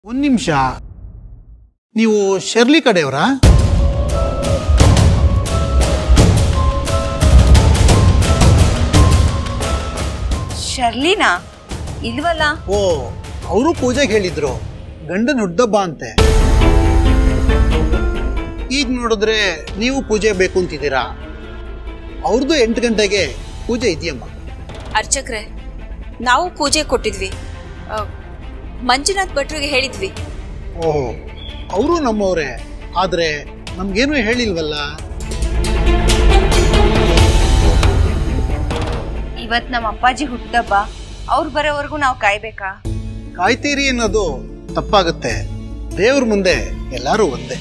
ಒಂದು ನಿಮಿಷ ನೀವು ಶೆರ್ಲಿ ಕಡೆಯವರಾ ಶರ್ಲಿನಾ ಇಲ್ವಲ್ಲ ಓ ಅವರು ಪೂಜೆಗೆ ಹೇಳಿದ್ರು ಗಂಡನ ಹುಡ್ದಬ್ಬ ಅಂತೆ ಈಗ ನೋಡಿದ್ರೆ ನೀವು ಪೂಜೆ ಬೇಕು ಅಂತಿದ್ದೀರಾ ಅವ್ರದ್ದು ಎಂಟು ಗಂಟೆಗೆ ಪೂಜೆ ಇದೆಯಮ್ಮ ಅರ್ಚಕ್ರೆ ನಾವು ಪೂಜೆ ಕೊಟ್ಟಿದ್ವಿ ಆ, ಮಂಜುನಾಥ್ ಭಟ್ರಿಗೆ ಹೇಳಿದ್ವಿ ಓಹೋ ಅವರು ನಮ್ಮವರೇ ಆದ್ರೆ ನಮ್ಗೇನು ಹೇಳಿಲ್ವಲ್ಲ ಇವತ್ ನಮ್ಮ ಅಪ್ಪಾಜಿ ಹುಟ್ಟಬ್ಬ ಅವ್ರು ಬರೋವರೆಗೂ ನಾವು ಕಾಯ್ಬೇಕಾ ಕಾಯ್ತೀರಿ ಅನ್ನೋದು ತಪ್ಪಾಗುತ್ತೆ ದೇವ್ರ ಮುಂದೆ ಎಲ್ಲರೂ ಒಂದೇ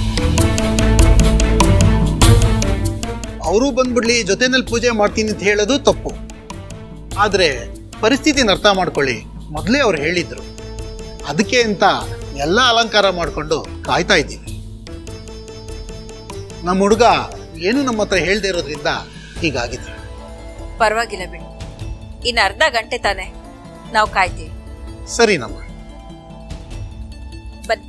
ಅವರು ಬಂದ್ಬಿಡ್ಲಿ ಜೊತೆನಲ್ಲಿ ಪೂಜೆ ಮಾಡ್ತೀನಿ ಅಂತ ಹೇಳೋದು ತಪ್ಪು ಆದ್ರೆ ಪರಿಸ್ಥಿತಿನ ಅರ್ಥ ಮಾಡ್ಕೊಳ್ಳಿ ಮೊದಲೇ ಅವ್ರು ಹೇಳಿದ್ರು ಅದಕ್ಕೆ ಅಂತ ಎಲ್ಲ ಅಲಂಕಾರ ಮಾಡ್ಕೊಂಡು ಕಾಯ್ತಾ ಇದ್ದೀವಿ ನಮ್ಮ ಹುಡುಗ ಏನು ನಮ್ಮ ಹತ್ರ ಹೇಳ್ದೇ ಇರೋದ್ರಿಂದ ಹೀಗಾಗಿದೆ ಪರವಾಗಿಲ್ಲ ಬಿಡಿ ಇನ್ನು ಅರ್ಧ ಗಂಟೆ ತಾನೆ ನಾವು ಕಾಯ್ತೀವಿ ಸರಿ ನಮ್ಮ ಬನ್ನಿ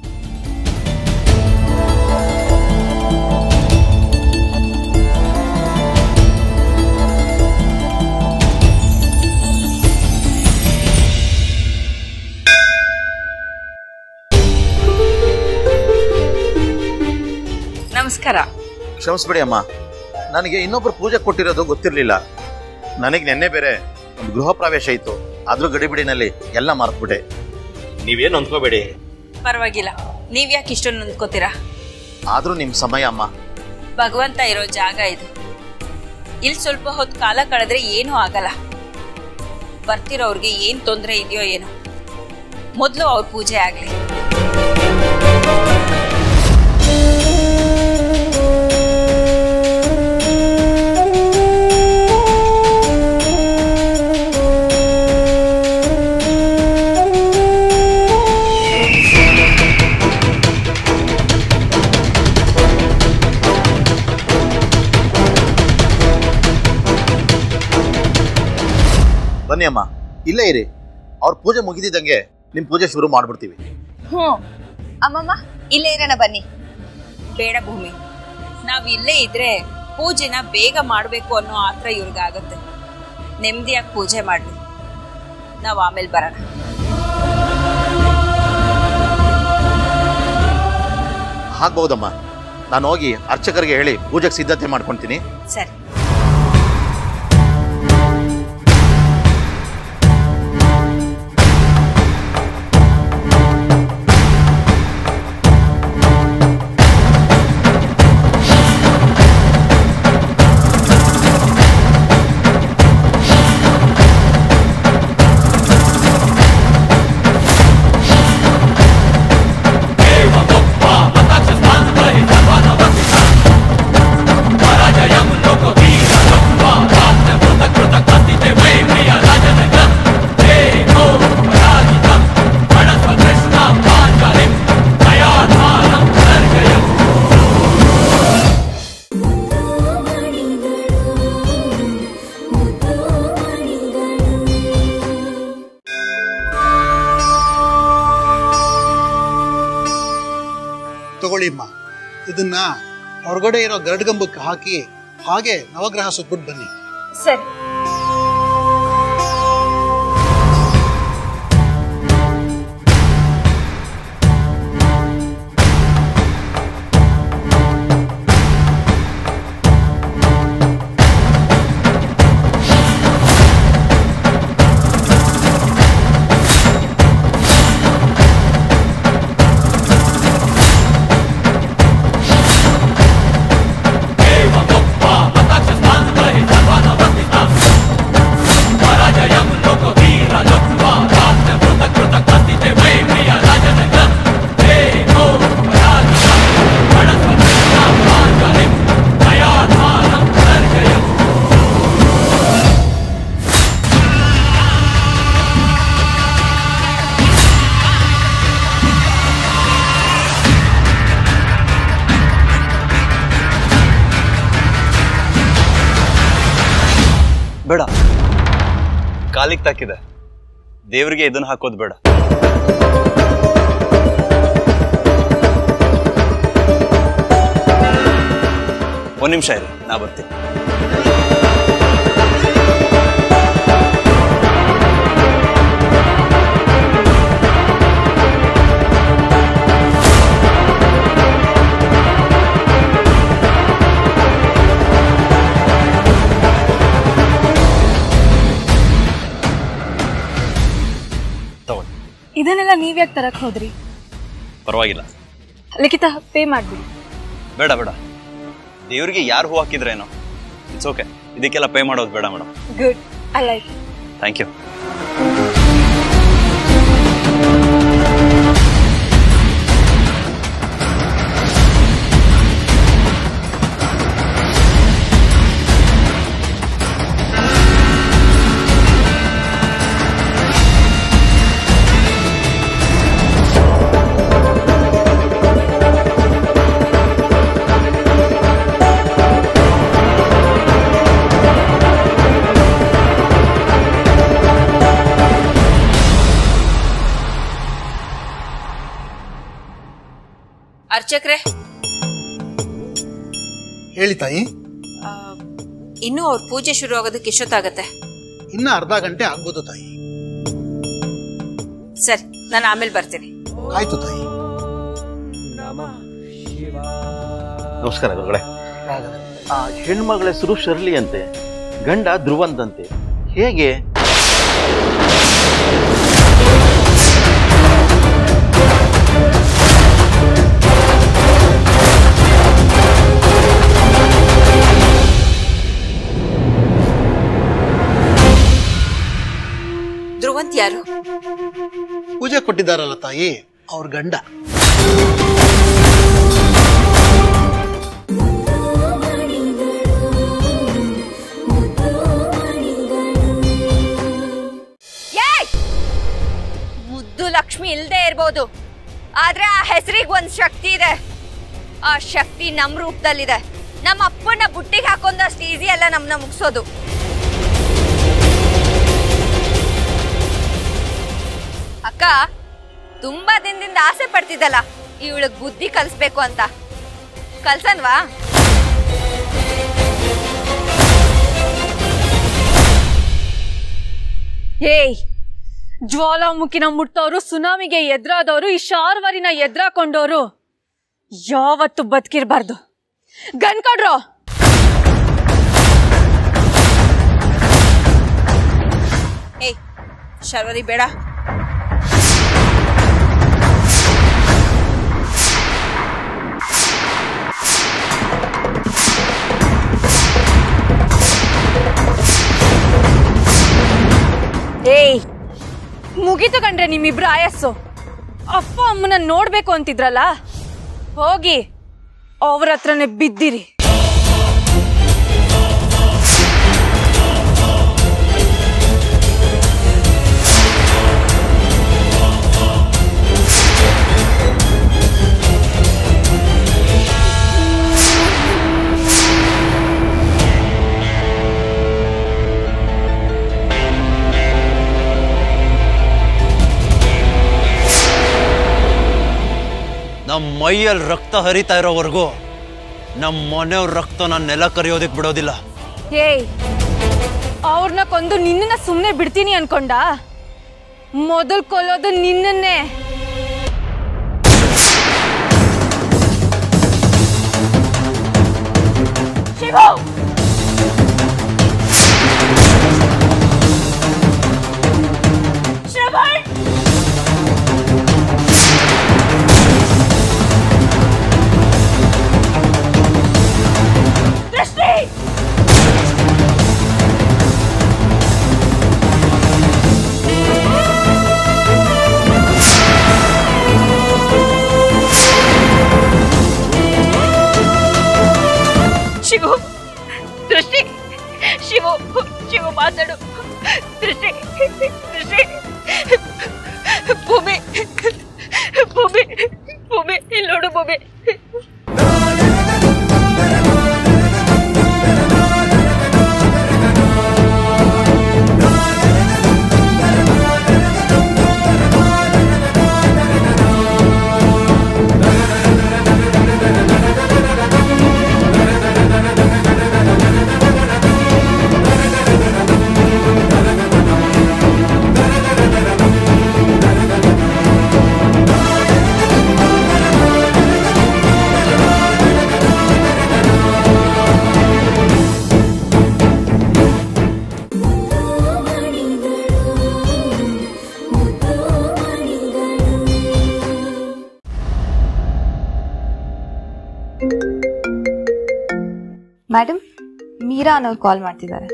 ನಮಸ್ಕಾರ ಕ್ಷಮಿಸ್ಬಿಡಿ ಅಮ್ಮ ನನಗೆ ಇನ್ನೊಬ್ರು ಪೂಜೆ ಕೊಟ್ಟಿರೋದು ಗೊತ್ತಿರಲಿಲ್ಲ ನನಗೆ ನೆನ್ನೆ ಬೇರೆ ಒಂದು ಗೃಹ ಪ್ರವೇಶ ಇತ್ತು ಆದ್ರೂ ಗಡಿಬಿಡಿನಲ್ಲಿ ಎಲ್ಲ ಮರೆತ್ಬಿಟ್ಟೆ ನೀವೇನು ಅಂದ್ಕೋಬೇಡಿ ಪರವಾಗಿಲ್ಲ ನೀವ್ಯಾಕೆ ಇಷ್ಟೊಂದು ನೊಂದ್ಕೋತೀರಾ ಆದ್ರೂ ನಿಮ್ಮ ಸಮಯ ಅಮ್ಮ ಭಗವಂತ ಇರೋ ಜಾಗ ಇದು ಇಲ್ಲಿ ಸ್ವಲ್ಪ ಹೊತ್ತು ಕಾಲ ಕಳೆದ್ರೆ ಏನೂ ಆಗಲ್ಲ ಬರ್ತಿರೋರ್ಗೆ ಏನ್ ತೊಂದರೆ ಇದೆಯೋ ಏನೋ ಮೊದಲು ಅವ್ರ ಪೂಜೆ ಆಗ್ಲಿ ಬನ್ನಿ ಅಮ್ಮ ಇಲ್ಲೇ ಇರಿ ಅವ್ರ ಪೂಜೆ ಮುಗಿದಿದ್ದಂಗೆ ನಿಮ್ಮ ಪೂಜೆ ಶುರು ಮಾಡ್ಬಿಡ್ತೀವಿ ಹ್ಞೂ ಅಮ್ಮಮ್ಮ ಇಲ್ಲೇ ಇರೋಣ ಬನ್ನಿ ಬೇಡ ಭೂಮಿ ನಾವ್ ಇಲ್ಲೇ ಇದ್ರೆ ಪೂಜೆನ ಬೇಗ ಮಾಡ್ಬೇಕು ಅನ್ನೋ ಆತ್ರ ಇವ್ರಿಗಾಗತ್ತೆ ನೆಮ್ಮದಿಯಾಗಿ ಪೂಜೆ ಮಾಡ್ಲಿ ನಾವ್ ಆಮೇಲೆ ಬರೋಣ ಆಗ್ಬಹುದಮ್ಮ ನಾನು ಹೋಗಿ ಅರ್ಚಕರಿಗೆ ಹೇಳಿ ಪೂಜೆಗೆ ಸಿದ್ಧತೆ ಮಾಡ್ಕೊತೀನಿ ಸರಿ ತಗೊಳ್ಳಿಮ್ಮ ಇದನ್ನ ಹೊರಗಡೆ ಇರೋ ಗರಡ್ಗಂಬಕ್ಕೆ ಹಾಕಿ ಹಾಗೆ ನವಗ್ರಹ ಸುತ್ಬಿಟ್ಟು ಬನ್ನಿ ಸರಿ ಬೇಡ ಕಾಲಿಗೆ ತಾಕಿದೆ ದೇವ್ರಿಗೆ ಇದನ್ನ ಹಾಕೋದು ಬೇಡ ಒಂದು ನಿಮಿಷ ಇರಿ ನಾ ಬರ್ತೀನಿ ತಗೊಳ್ಳಿ ಇದನ್ನೆಲ್ಲ ನೀವ್ಯಾಕೆ ತರಕ್ ಹೋದ್ರಿ ಪರವಾಗಿಲ್ಲ ಲಿಖಿತ ಪೇ ಮಾಡ್ಬಿಡಿ ಬೇಡ ಬೇಡ ದೇವ್ರಿಗೆ ಯಾರು ಹೂ ಹಾಕಿದ್ರೇನೋ ಇಟ್ಸ್ ಓಕೆ ಇದಕ್ಕೆಲ್ಲ ಪೇ ಮಾಡೋದು ಬೇಡ madam good I like thank you ಅರ್ಚಕ್ರೆ ಹೇಳಿ ತಾಯಿ ಆ, ಇನ್ನೂ ಅವ್ರ ಪೂಜೆ ಶುರು ಆಗೋದಕ್ಕೆ ಎಷ್ಟೊತ್ತಾಗತ್ತೆ ಇನ್ನ ಅರ್ಧ ಗಂಟೆ ಆಗ್ಬೋದು ತಾಯಿ ಸರಿ ನಾನು ಆಮೇಲೆ ಬರ್ತೀನಿ ಆಯ್ತು ತಾಯಿ ನಮಸ್ಕಾರ ಗುರುಗಳೇ ಆ ಹೆಣ್ಮಗಳ ಹೆಸರು ಶರ್ಲಿ ಅಂತೆ ಗಂಡ ಧ್ರುವಂತಂತೆ ಹೇಗೆ ಧ್ರುವಂತ್ ಯಾರು ಪೂಜೆ ಕೊಟ್ಟಿದ್ದಾರಲ್ಲ ತಾಯಿ ಅವ್ರ ಗಂಡ ಮುದ್ದು ಲಕ್ಷ್ಮಿ ಇಲ್ದೇ ಇರ್ಬೋದು ಆದ್ರೆ ಆ ಹೆಸರಿಗೆ ಒಂದ್ ಶಕ್ತಿ ಇದೆ ಆ ಶಕ್ತಿ ನಮ್ ರೂಪದಲ್ಲಿದೆ ನಮ್ಮ ಅಪ್ಪನ ಬುಟ್ಟಿಗೆ ಹಾಕೊಂಡಷ್ಟು ಈಸಿ ಅಲ್ಲ ನಮ್ನ ಮುಗಿಸೋದು ಅಕ್ಕ ತುಂಬಾ ದಿನದಿಂದ ಆಸೆ ಪಡ್ತಿದ್ದಲ್ಲ ಇವಳಿಗೆ ಬುದ್ಧಿ ಕಲಿಸ್ಬೇಕು ಅಂತ ಕಲ್ಸನ್ವಾ ಏಯ್ ಜ್ವಾಲಾಮುಖಿನ ಮುಟ್ಟೋರು ಸುನಾಮಿಗೆ ಎದುರಾದವರು ಈ ಶಾರ್ವರಿನ ಎದುರಾಕೊಂಡೋರು ಯಾವತ್ತು ಬದುಕಿರ್ಬಾರ್ದು ಗನ್ ಕೊಡ್ರೋ ಏಯ್ ಶರ್ವರಿ ಬೇಡ ಏಯ್ ಮುಗೀತು ಕಂಡ್ರೆ ನಿಮ್ಮಿಬ್ರು ಆಯಸ್ಸು ಅಪ್ಪ ಅಮ್ಮನ ನೋಡ್ಬೇಕು ಅಂತಿದ್ರಲ್ಲ ಹೋಗಿ ಅವ್ರ ಹತ್ರನೇ ಬಿದ್ದಿರಿ ನಮ್ಮ ಮೈಯಲ್ಲಿ ರಕ್ತ ಹರಿತಾ ಇರೋವರೆಗೂ ನಮ್ಮ ಮನೆಯವ್ರ ರಕ್ತನ ನೆಲ ಕರಿಯೋದಕ್ಕೆ ಬಿಡೋದಿಲ್ಲ ಏಯ್ ಅವ್ರನ್ನ ಕೊಂದು ನಿನ್ನನ್ನ ಸುಮ್ಮನೆ ಬಿಡ್ತೀನಿ ಅನ್ಕೊಂಡ ಮೊದಲು ಕೊಲ್ಲೋದು ನಿನ್ನನ್ನೇ ಶಿವು ಶ್ರವಣ್ ದೃಷ್ಟಿ ಶಿವು ದೃಷ್ಟಿ ಶಿವು ಶಿವು ಮಾತಾಡು ದೃಷ್ಟಿ ದೃಷ್ಟಿ ಭೂಮಿ ಭೂಮಿ ಭೂಮಿ ಇಲ್ಲಿ ನೋಡು ಭೂಮಿ ಠಠಠಠ ಮೇಡಮ್ ಮೀರಾ ಅನ್ನೋರು ಕಾಲ್ ಮಾಡ್ತಿದ್ದಾರೆ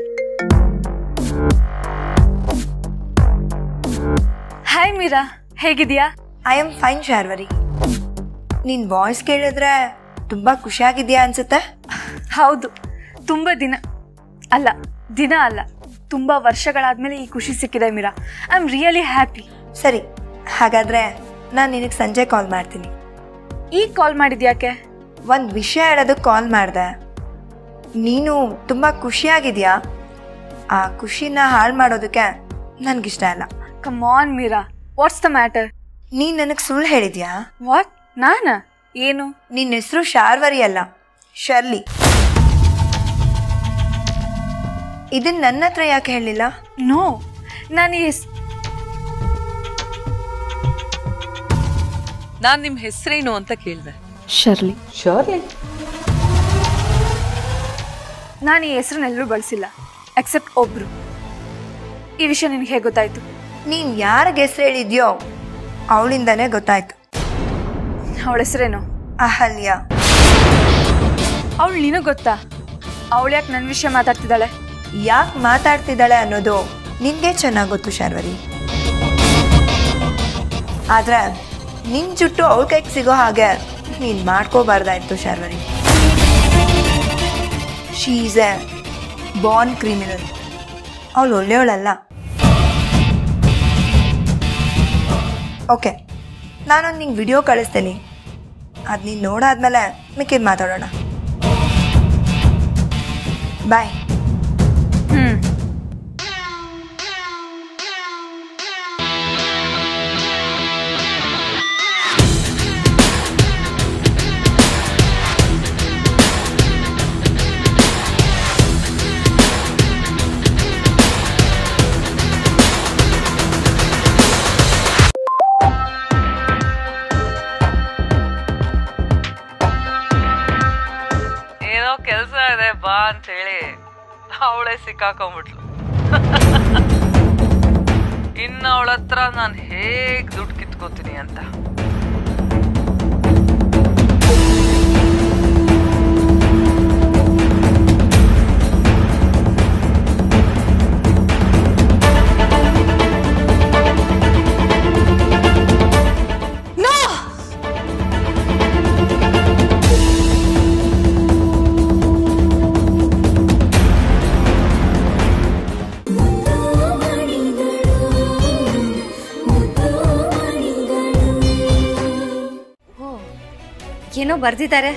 ಹಾಯ್ ಮೀರಾ ಹೇಗಿದ್ಯಾ ಐ ಆಮ್ ಫೈನ್ ಶಾರ್ವರಿ ನಿನ್ ವಾಯ್ಸ್ ಕೇಳಿದ್ರೆ ತುಂಬಾ ಖುಷಿಯಾಗಿದ್ಯಾ ಅನ್ಸುತ್ತೆ ಹೌದು ತುಂಬ ದಿನ ಅಲ್ಲ ದಿನ ಅಲ್ಲ ತುಂಬ ವರ್ಷಗಳಾದ್ಮೇಲೆ ಈ ಖುಷಿ ಸಿಕ್ಕಿದೆ Meera I am really happy ಸರಿ ಹಾಗಾದ್ರೆ ನಾನು ನಿನಗೆ ಸಂಜೆ ಕಾಲ್ ಮಾಡ್ತೀನಿ ಈಗ ಕಾಲ್ ಮಾಡಿದ್ಯಾಕೆ ಒಂದು ವಿಷಯ ಹೇಳೋದಕ್ಕೆ ಕಾಲ್ ಮಾಡಿದೆ ನೀನು ತುಂಬ ಖುಷಿಯಾಗಿದ್ಯಾ ಆ ಖುಷಿನ ಹಾಳು ಮಾಡೋದಕ್ಕೆ ನನಗಿಷ್ಟ ಇಲ್ಲ come on Meera what's the matter ನೀನು ನನಗೆ ಸುಳ್ಳು ಹೇಳಿದ್ಯಾ ವಾಟ್ ನಾನ ಏನು ನಿನ್ನ ಹೆಸರು ಶಾರ್ವರಿ ಅಲ್ಲ ಶರ್ಲಿ ಇದನ್ನ ನನ್ನ ಹತ್ರ ಯಾಕೆ ಹೇಳಿಲ್ಲ ನೋ ನಾನು ಈ ಹೆಸ್- ನಾನ್ ನಿಮ್ ಹೆಸರೇನು ಅಂತ ಕೇಳ್ದೆ ಶರ್ಲಿ ನಾನು ಈ ಹೆಸರನ್ನೆಲ್ಲರೂ ಬಳಸಿಲ್ಲ ಎಕ್ಸೆಪ್ಟ್ ಒಬ್ರು ಈ ವಿಷಯ ನಿನಗೆ ಹೇಗೆ ಗೊತ್ತಾಯ್ತು ನೀನು ಯಾರಿಗೆ ಹೆಸರು ಹೇಳಿದ್ಯೋ ಅವಳಿಂದನೇ ಗೊತ್ತಾಯ್ತು ಅವಳ ಹೆಸರೇನು ಅಹಲ್ಯ ಅವಳು ನಿನಗೆ ಗೊತ್ತಾ ಅವಳು ಯಾಕೆ ನನ್ನ ವಿಷಯ ಮಾತಾಡ್ತಿದ್ದಾಳೆ ಯಾಕೆ ಮಾತಾಡ್ತಿದ್ದಾಳೆ ಅನ್ನೋದು ನಿನ್ಗೆ ಚೆನ್ನಾಗಿ ಗೊತ್ತು ಶಾರ್ವರಿ ಆದ್ರೆ ನಿನ್ ಜುಟ್ಟು ಅವಳ ಕೈಗೆ ಸಿಗೋ ಹಾಗೆ ನೀನ್ ಮಾಡ್ಕೋಬಾರ್ದಾಯ್ತು Sharvari she is a born criminal ಅವಳು ಒಳ್ಳೆಯವಳಲ್ಲ ಓಕೆ ನಾನೊಂದು ನಿಂಗೆ ವಿಡಿಯೋ ಕಳಿಸ್ತೀನಿ ಅದು ನೀನು ನೋಡಾದ್ಮೇಲೆ ಮಿಕ್ಕಿದ್ ಮಾತಾಡೋಣ ಬಾಯ್ ಹ್ಮ್ ಏನೋ ಕೆಲ್ಸ ಇದೆ ಬಾ ಅಂತ ಹೇಳಿ ಅವಳೆ ಸಿಕ್ಕಾಕೊಂಡ್ಬಿಟ್ಲು ಇನ್ನು ಅವಳ ಹತ್ರ ನಾನು ಹೇಗ್ ದುಡ್ಡು ಕಿತ್ಕೋತೀನಿ ಅಂತ ಏನೋ ಬರ್ದಿದ್ದಾರೆ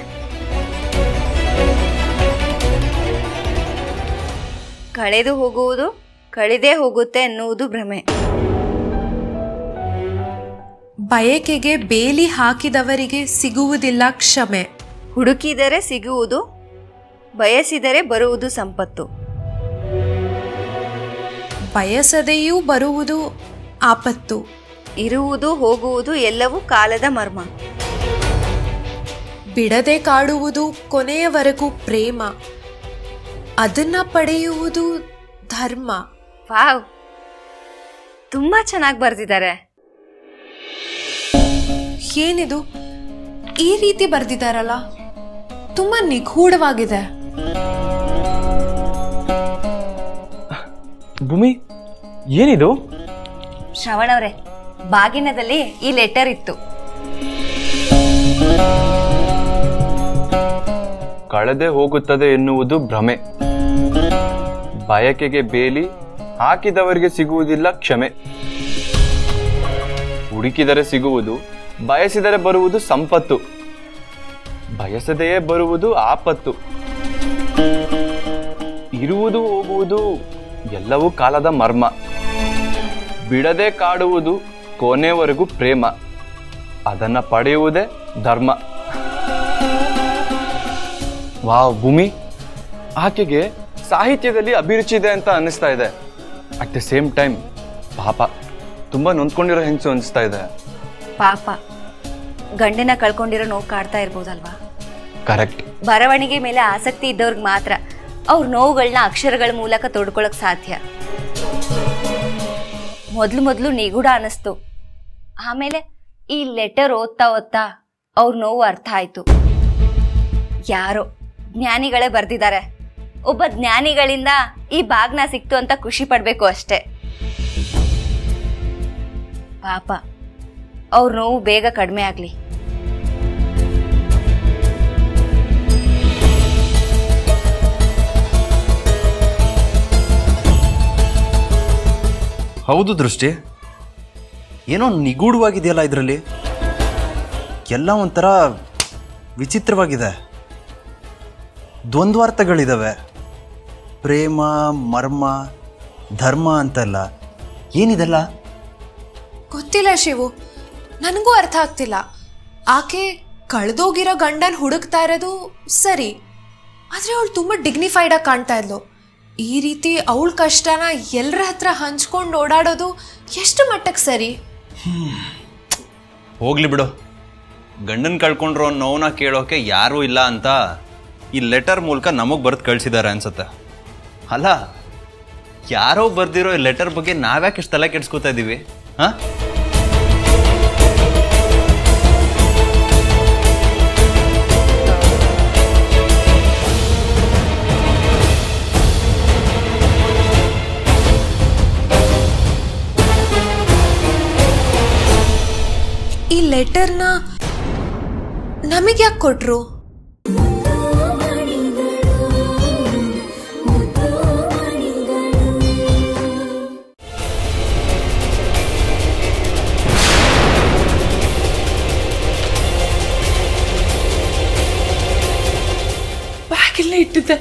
ಕಳೆದು ಹೋಗುವುದು ಕಳೆದೇ ಹೋಗುತ್ತೆ ಎನ್ನುವುದು ಭ್ರಮೆ ಬಯಕೆಗೆ ಬೇಲಿ ಹಾಕಿದವರಿಗೆ ಸಿಗುವುದಿಲ್ಲ ಕ್ಷಮೆ ಹುಡುಕಿದರೆ ಸಿಗುವುದು ಬಯಸಿದರೆ ಬರುವುದು ಸಂಪತ್ತು ಬಯಸದೆಯೂ ಬರುವುದು ಆಪತ್ತು ಇರುವುದು ಹೋಗುವುದು ಎಲ್ಲವೂ ಕಾಲದ ಮರ್ಮ ಬಿಡದೆ ಕಾಡುವುದು ಕೊನೆಯವರೆಗೂ ಪ್ರೇಮ ಅದನ್ನ ಪಡೆಯುವುದು ಧರ್ಮ ವಾವ್ ತುಂಬಾ ಚೆನ್ನಾಗಿ ಬರ್ದಿದ್ದಾರೆ ಏನಿದು ಈ ರೀತಿ ಬರ್ದಿದಾರಲ್ಲ ತುಂಬಾ ನಿಗೂಢವಾಗಿದೆ ಭೂಮಿ ಏನಿದು ಶ್ರವಣ್ ಅವರೇ ಬಾಗಿನದಲ್ಲಿ ಈ ಲೆಟರ್ ಇತ್ತು ಕಳೆದೆ ಹೋಗುತ್ತದೆ ಎನ್ನುವುದು ಭ್ರಮೆ ಬಯಕೆಗೆ ಬೇಲಿ ಹಾಕಿದವರಿಗೆ ಸಿಗುವುದಿಲ್ಲ ಕ್ಷಮೆ ಹುಡುಕಿದರೆ ಸಿಗುವುದು ಬಯಸಿದರೆ ಬರುವುದು ಸಂಪತ್ತು ಬಯಸದೆಯೇ ಬರುವುದು ಆಪತ್ತು ಇರುವುದು ಹೋಗುವುದು ಎಲ್ಲವೂ ಕಾಲದ ಮರ್ಮ ಬಿಡದೆ ಕಾಡುವುದು ಕೊನೆವರೆಗೂ ಪ್ರೇಮ ಅದನ್ನ ಪಡೆಯುವುದೇ ಧರ್ಮ ವಾವ್ ಭೂಮಿ ಆಕೆಗೆ ಸಾಹಿತ್ಯದಲ್ಲಿ ಅಭಿರುಚಿ ಇದೆ ಅಂತ ಅನ್ನಿಸ್ತಾ ಇದೆ ಅಟ್ ದ ಸೇಮ್ ಟೈಮ್ ಪಾಪ ತುಂಬಾ ನೊಂದ್ಕೊಂಡಿರೋ ಹೆಂಗಸು ಅನಿಸ್ತಾ ಇದೆ ಪಾಪ ಗಂಡನ ಕಳ್ಕೊಂಡಿರೋ ನೋವು ಕಾಡ್ತಾ ಇರ್ಬೋದಲ್ವಾ ಕರೆಕ್ಟ್ ಬರವಣಿಗೆ ಮೇಲೆ ಆಸಕ್ತಿ ಇದ್ದವ್ರಿಗೆ ಮಾತ್ರ ಅವ್ರ ನೋವುಗಳನ್ನ ಅಕ್ಷರಗಳ ಮೂಲಕ ತೊಡ್ಕೊಳಕ್ ಸಾಧ್ಯ ಮೊದ್ಲು ಮೊದ್ಲು ನಿಗೂಢ ಅನಿಸ್ತು ಆಮೇಲೆ ಈ ಲೆಟರ್ ಓದ್ತಾ ಓದ್ತಾ ಅವ್ರ ನೋವು ಅರ್ಥ ಆಯ್ತು ಯಾರೋ ಜ್ಞಾನಿಗಳೇ ಬರ್ದಿದ್ದಾರೆ ಒಬ್ಬ ಜ್ಞಾನಿಗಳಿಂದ ಈ ಬಾಗ್ನ ಸಿಕ್ತು ಅಂತ ಖುಷಿ ಪಡ್ಬೇಕು ಅಷ್ಟೇ ಪಾಪ ಅವ್ರ ನೋವು ಬೇಗ ಕಡಿಮೆ ಆಗ್ಲಿ ಹೌದು ದೃಷ್ಟಿ ಏನೋ ನಿಗೂಢವಾಗಿದೆಯಲ್ಲ ಇದರಲ್ಲಿ ಎಲ್ಲ ಒಂಥರ ವಿಚಿತ್ರವಾಗಿದೆ ದ್ವಂದ್ವಾರ್ಥಗಳಿದಾವೆ ಪ್ರೇಮ ಮರ್ಮ ಧರ್ಮ ಅಂತೆಲ್ಲ ಏನಿದೆಲ್ಲ ಗೊತ್ತಿಲ್ಲ ಶಿವು ನನಗೂ ಅರ್ಥ ಆಗ್ತಿಲ್ಲ ಆಕೆ ಕಳೆದೋಗಿರೋ ಗಂಡನ್ ಹುಡುಕ್ತಾ ಇರೋದು ಸರಿ ಆದರೆ ಅವಳು ತುಂಬ ಡಿಗ್ನಿಫೈಡ್ ಆಗಿ ಕಾಣ್ತಾ ಇದ್ಲು ಈ ರೀತಿ ಅವಳ ಕಷ್ಟನ ಎಲ್ಲರ ಹತ್ರ ಹಂಚ್ಕೊಂಡು ಓಡಾಡೋದು ಎಷ್ಟು ಮಟ್ಟಕ್ಕೆ ಸರಿ ಹೋಗ್ಲಿ ಬಿಡು ಗಂಡನ್ ಕಳ್ಕೊಂಡ್ರೋ ನೋವನ್ನ ಕೇಳೋಕೆ ಯಾರೂ ಇಲ್ಲ ಅಂತ ಈ ಲೆಟರ್ ಮೂಲಕ ನಮಗೆ ಬರೆದು ಕಳಿಸಿದ್ದಾರೆ ಅನ್ಸುತ್ತೆ ಅಲ್ಲ ಯಾರೋ ಬರ್ದಿರೋ ಈ ಲೆಟರ್ ಬಗ್ಗೆ ನಾವ್ಯಾಕೆ ಇಷ್ಟು ತಲೆ ಕೆಡ್ಸ್ಕೊತಾ ಇದ್ದೀವಿ ಹಾಂ ಈ ಲೆಟರ್ನ ನಮಗೆ ಯಾಕೆ ಕೊಟ್ರು ಬ್ಯಾಗ್ ಇಲ್ಲೇ ಇಟ್ಟಿದ್ದೆ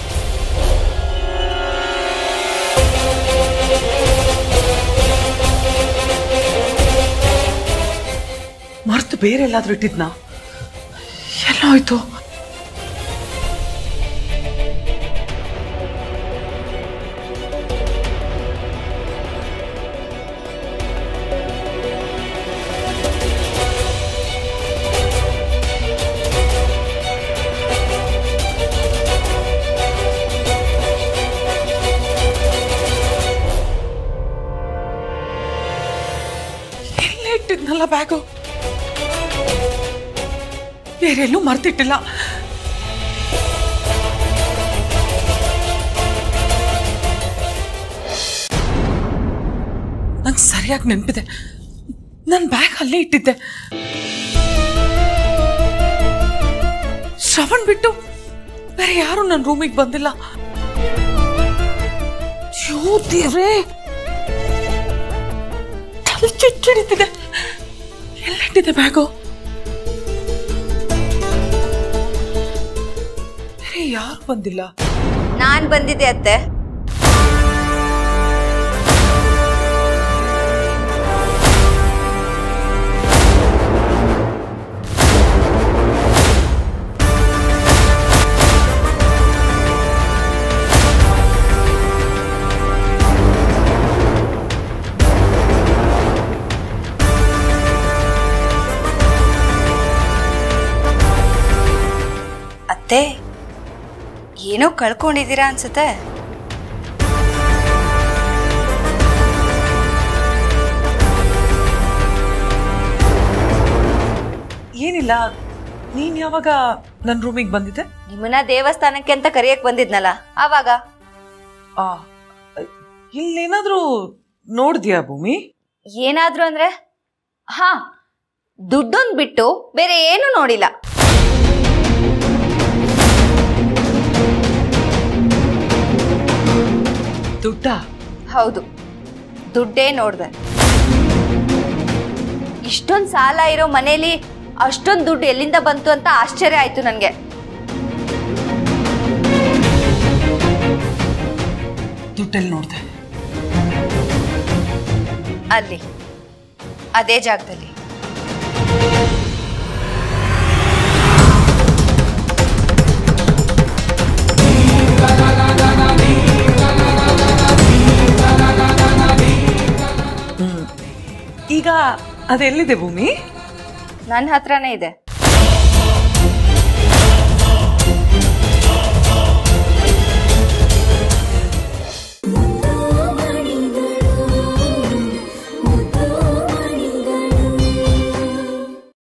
ಮರ್ತು ಬೇರೆ ಎಲ್ಲಾದ್ರೂ ಇಟ್ಟಿದ್ನಾ ಎಲ್ಲೋಯ್ತು ಎಲ್ಲೇ ಇಟ್ಟಿದ್ನಲ್ಲ ಬ್ಯಾಗು ಬೇರೆಲ್ಲೂ ಮರ್ತಿಟ್ಟಿಲ್ಲ ನಂಗೆ ಸರಿಯಾಗಿ ನೆನಪಿದೆ ನನ್ನ ಬ್ಯಾಗ್ ಅಲ್ಲೇ ಇಟ್ಟಿದ್ದೆ ಶ್ರವಣ್ ಬಿಟ್ಟು ಬೇರೆ ಯಾರು ನನ್ನ ರೂಮಿಗೆ ಬಂದಿಲ್ಲ ಅಯ್ಯೋ ದೇವ್ರೇ ತಲೆ ಚುಚ್ಚಿಡಿತಿದೆ ಎಲ್ಲಿಟ್ಟಿದೆ ಬ್ಯಾಗು ಬೇರೆ ಯಾರು ಬಂದಿಲ್ಲ ನಾನ್ ಬಂದಿದ್ದೆ ಅತ್ತೆ ಅತ್ತೆ ಏನೋ ಕಳ್ಕೊಂಡಿದ್ದೀರಾ ಅನ್ಸುತ್ತೆ ಏನಿಲ್ಲ ನೀನ್ ಯಾವಾಗ ನನ್ನ ರೂಮಿಗೆ ಬಂದಿದ್ದೆ ನಿಮ್ಮನ್ನ ದೇವಸ್ಥಾನಕ್ಕೆ ಅಂತ ಕರೆಯಕ್ ಬಂದಿದ್ನಲ್ಲ ಆವಾಗ ಆ ಇಲ್ಲೇನಾದ್ರೂ ನೋಡ್ದ್ಯಾ ಭೂಮಿ ಏನಾದ್ರು ಅಂದ್ರೆ ಹಾ ದುಡ್ಡೊಂದ್ ಬಿಟ್ಟು ಬೇರೆ ಏನು ನೋಡಿಲ್ಲ ದುಡ್ಡ ಹೌದು ದುಡ್ಡೇ ನೋಡ್ದೆ ಇಷ್ಟೊಂದ್ ಸಾಲ ಇರೋ ಮನೇಲಿ ಅಷ್ಟೊಂದ್ ದುಡ್ಡು ಎಲ್ಲಿಂದ ಬಂತು ಅಂತ ಆಶ್ಚರ್ಯ ಆಯ್ತು ನನ್ಗೆ ದುಡ್ಡಲ್ಲಿ ನೋಡ್ದೆ ಅಲ್ಲಿ ಅದೇ ಜಾಗದಲ್ಲಿ ಈಗ ಅದೆಲ್ಲಿದೆ ಭೂಮಿ ನನ್ನ ಹತ್ರನೇ ಇದೆ